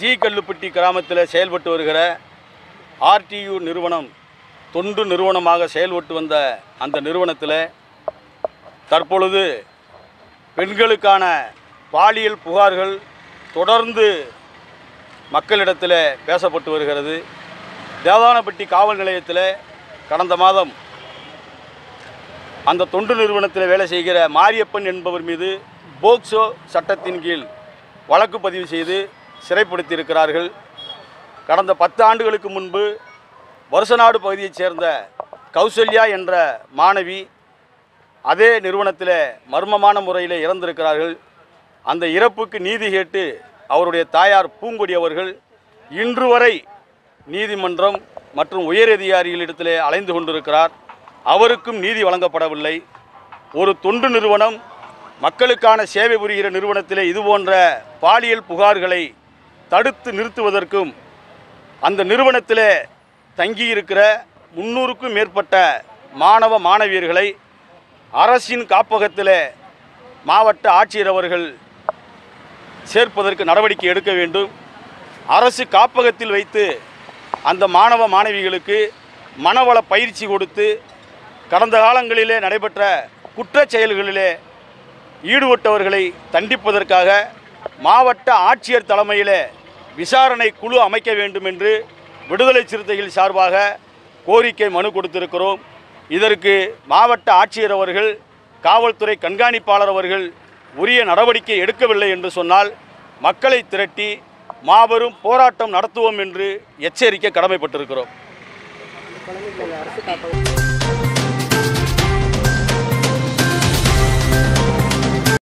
G Kallupatti கிராமத்தில் செயல்பட்டு வருகிற ஆர்டியு நிறுவனம் தொண்டு நிறுவனமாக செயல்பட்டு வந்த அந்த நிறுவனத்தில் தற்பொழுது பெண்களுக்கான பாலியல் புகார்கள் தொடர்ந்து மக்களிடத்தில் பேசப்பட்டு வருகிறது தேவானப்பட்டி காவல் நிலையத்தில் கடந்த மாதம் அந்த தொண்டு நிறுவனத்தில் வேலை செய்கிற மாரியப்பன் என்பவர் மீது போக்சோ சட்டத்தின் கீழ் வழக்கு பதிவு செய்து சிறைப்படுத்தியிருக்கிறார்கள் கடந்த பத்து ஆண்டுகளுக்கு முன்பு வருஷநாடு பகுதியைச் சேர்ந்த கௌசல்யா என்ற மாணவி அதே நிறுவனத்தில் மர்மமான முறையில் இறந்திருக்கிறார்கள் அந்த இறப்புக்கு நீதி கேட்டு அவருடைய தாயார் பூங்கொடி அவர்கள் இன்று வரை நீதிமன்றம் மற்றும் உயரதிகாரிகளிடத்திலே அலைந்து கொண்டிருக்கிறார் அவருக்கும் நீதி வழங்கப்படவில்லை ஒரு தொண்டு நிறுவனம் மக்களுக்கான சேவை புரிகிற நிறுவனத்திலே இதுபோன்ற பாலியல் புகார்களை தடுத்து நிறுத்துவதற்கும் அந்த நிறுவனத்திலே தங்கியிருக்கிற முன்னூறுக்கும் மேற்பட்ட மாணவ மாணவியர்களை அரசின் காப்பகத்திலே மாவட்ட ஆட்சியர் அவர்கள் சேர்ப்பதற்கு நடவடிக்கை எடுக்க வேண்டும் அரசு காப்பகத்தில் வைத்து அந்த மாணவ மாணவிகளுக்கு மனவள பயிற்சி கொடுத்து கடந்த காலங்களிலே நடைபெற்ற குற்றச் செயல்களிலே ஈடுபட்டவர்களை தண்டிப்பதற்காக மாவட்ட ஆட்சியர் தலைமையிலே விசாரணை குழு அமைக்க வேண்டும் என்று விடுதலை சிறுத்தைகள் சார்பாக கோரிக்கை மனு கொடுத்திருக்கிறோம் இதற்கு மாவட்ட ஆட்சியர் அவர்கள் காவல்துறை கண்காணிப்பாளர் அவர்கள் உரிய நடவடிக்கை எடுக்கவில்லை என்று சொன்னால் மக்களை திரட்டி மாபெரும் போராட்டம் நடத்துவோம் என்று எச்சரிக்க கடமைப்பட்டிருக்கிறோம் குழந்தைகளை அரசு காப்பகம்